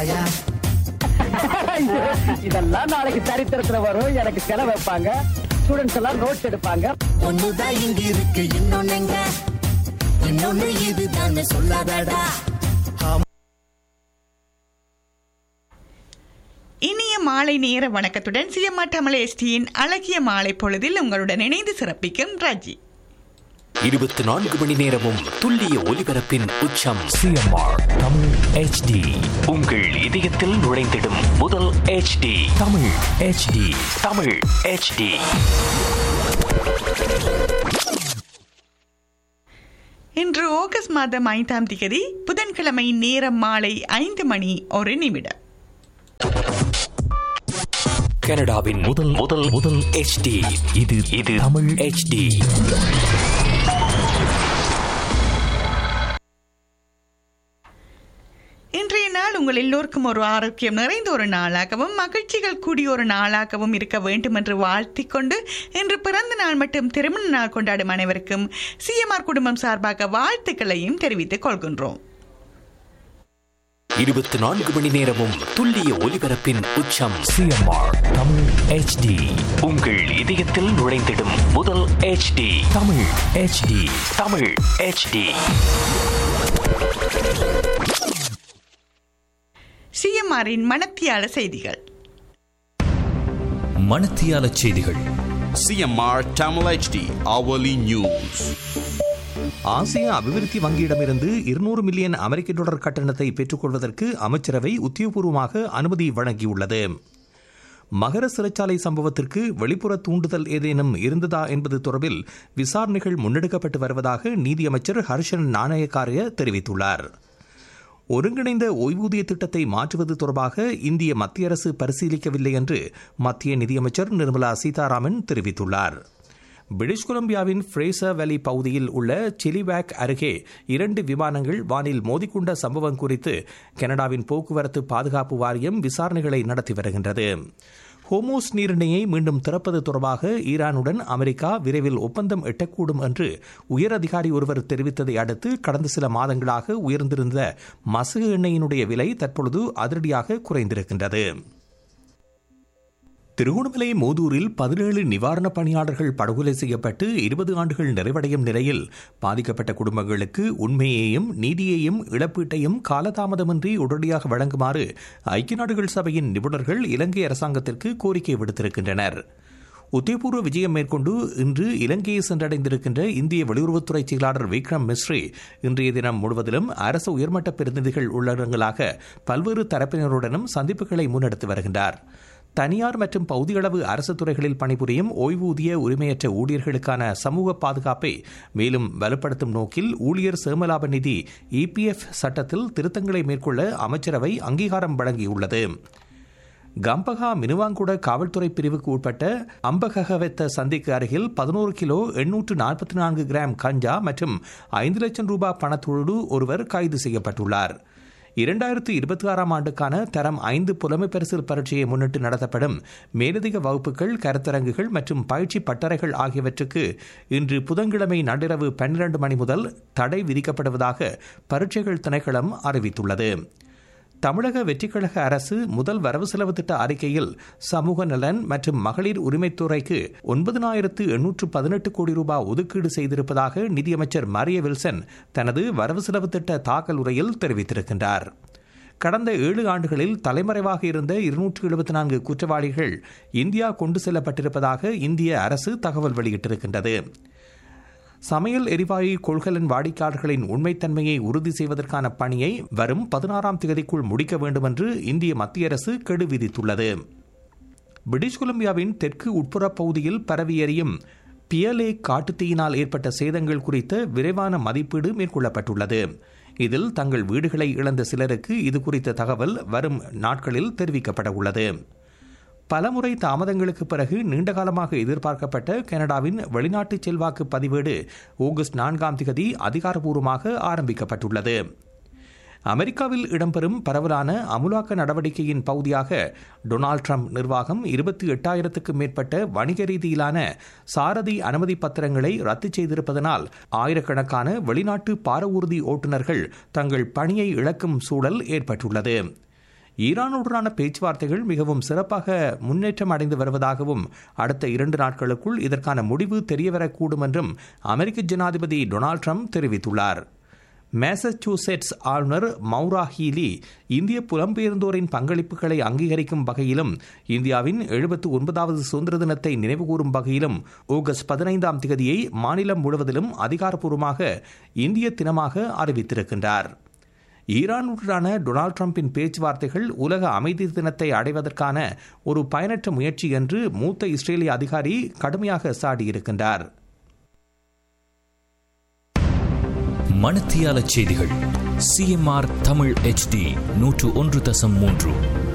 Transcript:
தாயா இதெல்லாம் நாளைக்கு சரித்திரத்துல வரும் எனக்கு செலவு வைப்பாங்க ஸ்டூடெண்ட்ஸ் எல்லாம் நோட்ஸ் எடுப்பாங்க ஒண்ணுதான் இங்க இருக்கு இன்னொன்னுங்க இன்னொன்னு இதுதான் சொல்லாதடா இனிய மாலை நேர வணக்கத்துடன் சிஎம்ஆர் தமிழ் எஸ்டியின் அழகிய மாலை பொழுதில் உங்களுடன் இணைந்து சிறப்பிக்கும் ராஜி இருபத்தி நான்கு மணி நேரமும் துல்லிய ஒலிபரப்பின் உச்சம் சிஎம்ஆர் தமிழ் ஹெச்டி உங்கள் இதயத்தில் நுழைந்திடும் முதல் HD Tamil HD Tamil HD இன்று ஆகஸ்ட் மாதம் ஐந்தாம் தேதி புதன்கிழமை நேரம் மாலை ஐந்து மணி ஒரு நிமிடம் கனடாவின் முதல் முதல் முதல் HD இது இது தமிழ் HD இன்றைய நாள் உங்கள் எல்லோருக்கும் ஒரு ஆரோக்கியம் நிறைந்த ஒரு நாளாகவும் மகிழ்ச்சிகள் கூடிய ஒரு நாளாகவும் இருக்க வேண்டும் என்று வாழ்த்திக் கொண்டு இன்று பிறந்த நாள் மற்றும் திருமண நாள் கொண்டாடும் அனைவருக்கும் சிஎம்ஆர் குடும்பம் சார்பாக வாழ்த்துக்களையும் தெரிவித்துக் கொள்கின்றோம் இருபத்தி நான்கு மணி நேரமும் துல்லிய ஒலிபரப்பின் உச்சம் சிஎம்ஆர் தமிழ் ஹெச்டி உங்கள் இதயத்தில் நுழைந்திடும் முதல் HD Tamil HD Tamil HD சிஎம்ஆரின் மனத்தியால செய்திகள் மணத்தியால செய்திகள் CMR Tamil HD hourly news. ஆசிய அபிவிருத்தி வங்கியிடமிருந்து இருநூறு மில்லியன் அமெரிக்க டாலர் கட்டணத்தை பெற்றுக்கொள்வதற்கு அமைச்சரவை உத்தியோகபூர்வமாக அனுமதி வழங்கியுள்ளது மகர சிறைச்சாலை சம்பவத்திற்கு வெளிப்புற தூண்டுதல் ஏதேனும் இருந்ததா என்பது தொடர்பில் விசாரணைகள் முன்னெடுக்கப்பட்டு வருவதாக நீதியமைச்சர் ஹர்ஷன் நாணயக்காரிய தெரிவித்துள்ளார் ஒருங்கிணைந்த ஓய்வூதிய திட்டத்தை மாற்றுவது தொடர்பாக இந்திய மத்திய அரசு பரிசீலிக்கவில்லை என்று மத்திய நிதியமைச்சர் நிர்மலா சீதாராமன் தெரிவித்துள்ளார் பிரிட்டிஷ் கொலம்பியாவின் ஃப்ரேசர் வேலி பகுதியில் உள்ள சிலிவேக் அருகே இரண்டு விமானங்கள் வானில் மோதிக்கொண்ட சம்பவம் குறித்து கனடாவின் போக்குவரத்து பாதுகாப்பு வாரியம் விசாரணைகளை நடத்தி வருகின்றது ஹோமோஸ் நீரிணையை மீண்டும் திறப்பது தொடர்பாக ஈரானுடன் அமெரிக்கா விரைவில் ஒப்பந்தம் எட்டக்கூடும் என்று உயர் அதிகாரி ஒருவர் தெரிவித்ததை அடுத்து கடந்த சில மாதங்களாக உயர்ந்திருந்த மசகு எண்ணெயினுடைய விலை தற்பொழுது அதிரடியாக குறைந்திருக்கின்றது திருகோணமலை மோதூரில் பதினேழு நிவாரணப் பணியாளர்கள் படுகொலை செய்யப்பட்டு இருபது ஆண்டுகள் நிறைவடையும் நிலையில் பாதிக்கப்பட்ட குடும்பங்களுக்கு உண்மையையும் நீதியையும் இழப்பீட்டையும் காலதாமதமின்றி உடனடியாக வழங்குமாறு ஐக்கிய நாடுகள் சபையின் நிபுணர்கள் இலங்கை அரசாங்கத்திற்கு கோரிக்கை விடுத்திருக்கின்றனர் உத்தியபூர்வ விஜயம் மேற்கொண்டு இன்று இலங்கையை சென்றடைந்திருக்கின்ற இந்திய வெளியுறவுத்துறை செயலாளர் விக்ரம் மிஸ்ரி இன்றைய தினம் முழுவதிலும் அரசு உயர்மட்ட பிரதிநிதிகள் உள்ளடங்களாக பல்வேறு தரப்பினருடனும் சந்திப்புகளை முன்னெடுத்து வருகின்றார் தனியார் மற்றும் பகுதியளவு அரசு துறைகளில் பணிபுரியும் ஓய்வூதிய உரிமையற்ற ஊழியர்களுக்கான சமூக பாதுகாப்பை மேலும் வலுப்படுத்தும் நோக்கில் ஊழியர் சேமலாப நிதி இபிஎஃப் சட்டத்தில் திருத்தங்களை மேற்கொள்ள அமைச்சரவை அங்கீகாரம் வழங்கியுள்ளது கம்பகா மினுவாங்குட காவல்துறை பிரிவுக்கு உட்பட்ட அம்பகவெத்த சந்திக்கு அருகில் பதினோரு கிலோ எண்ணூற்று நாற்பத்தி நான்கு கிராம் கஞ்சா மற்றும் ஐந்து லட்சம் ரூபாய் பணத்தொழு ஒருவர் கைது செய்யப்பட்டுள்ளார் இரண்டாயிரத்து இருபத்தி ஆறாம் ஆண்டுக்கான தரம் ஐந்து புலமை பரிசில் பரீட்சையை முன்னிட்டு நடத்தப்படும் மேலதிக வகுப்புகள் கருத்தரங்குகள் மற்றும் பயிற்சி பட்டறைகள் ஆகியவற்றுக்கு இன்று புதன்கிழமை நள்ளிரவு பன்னிரண்டு மணி முதல் தடை விதிக்கப்படுவதாக பரீட்சைகள் திணைக்களம் அறிவித்துள்ளது தமிழக வெற்றிக்கழக அரசு முதல் வரவு செலவு திட்ட அறிக்கையில் சமூக நலன் மற்றும் மகளிர் உரிமைத்துறைக்கு ஒன்பதனாயிரத்து எண்ணூற்று பதினெட்டு கோடி ரூபாய் ஒதுக்கீடு செய்திருப்பதாக நிதியமைச்சர் மரிய வில்சன் தனது வரவு செலவு திட்ட தாக்கல் உரையில் தெரிவித்திருக்கின்றார் கடந்த ஏழு ஆண்டுகளில் தலைமறைவாக இருந்த இருநூற்று எழுபத்தி நான்கு குற்றவாளிகள் இந்தியா கொண்டு செல்லப்பட்டிருப்பதாக இந்திய அரசு தகவல் வெளியிட்டிருக்கின்றது சமையல் எரிவாயு கொள்கலன் வாடிக்கையாளர்களின் உண்மைத்தன்மையை உறுதி செய்வதற்கான பணியை வரும் பதினாறாம் தேதிக்குள் முடிக்க வேண்டும் என்று இந்திய மத்திய அரசு கெடு விதித்துள்ளது பிரிட்டிஷ் கொலம்பியாவின் தெற்கு உட்புற பகுதியில் பரவி எறியும் பியலே காட்டுத்தீயினால் ஏற்பட்ட சேதங்கள் குறித்த விரைவான மதிப்பீடு மேற்கொள்ளப்பட்டுள்ளது இதில் தங்கள் வீடுகளை இழந்த சிலருக்கு இது குறித்த தகவல் வரும் நாட்களில் தெரிவிக்கப்பட உள்ளது பலமுறை தாமதங்களுக்கு பிறகு நீண்டகாலமாக எதிர்பார்க்கப்பட்ட கனடாவின் வெளிநாட்டு செல்வாக்கு பதிவேடு ஆகஸ்ட் நான்காம் திகதி அதிகாரப்பூர்வமாக ஆரம்பிக்கப்பட்டுள்ளது அமெரிக்காவில் இடம்பெறும் பரவலான அமுலாக்க நடவடிக்கையின் பகுதியாக டொனால்ட் ட்ரம்ப் நிர்வாகம் இருபத்தி எட்டாயிரத்துக்கும் மேற்பட்ட வணிக ரீதியிலான சாரதி அனுமதி பத்திரங்களை ரத்து செய்திருப்பதனால் ஆயிரக்கணக்கான வெளிநாட்டு பார ஊர்தி ஓட்டுநர்கள் தங்கள் பணியை இழக்கும் சூழல் ஏற்பட்டுள்ளது ஈரானுடனான பேச்சுவார்த்தைகள் மிகவும் சிறப்பாக முன்னேற்றம் அடைந்து வருவதாகவும் அடுத்த இரண்டு நாட்களுக்குள் இதற்கான முடிவு தெரியவரக்கூடும் என்றும் அமெரிக்க ஜனாதிபதி டொனால்ட் ட்ரம்ப் தெரிவித்துள்ளார் மேசச்சூசெட்ஸ் ஆளுநர் மௌரா ஹீலி இந்திய புலம்பெயர்ந்தோரின் பங்களிப்புகளை அங்கீகரிக்கும் வகையிலும் இந்தியாவின் எழுபத்து ஒன்பதாவது சுதந்திர தினத்தை நினைவுகூரும் வகையிலும் ஆகஸ்ட் பதினைந்தாம் தேதியை மாநிலம் முழுவதிலும் அதிகாரப்பூர்வமாக இந்திய தினமாக அறிவித்திருக்கின்றார் ஈரானுடனான டொனால்ட் ட்ரம்பின் பேச்சுவார்த்தைகள் உலக அமைதி தினத்தை அடைவதற்கான ஒரு பயனற்ற முயற்சி என்று மூத்த இஸ்ரேலிய அதிகாரி கடுமையாக சாடியிருக்கின்றார் மணத்தியால செய்திகள் சிஎம்ஆர் தமிழ் HD நூற்று ஒன்று தசம் மூன்று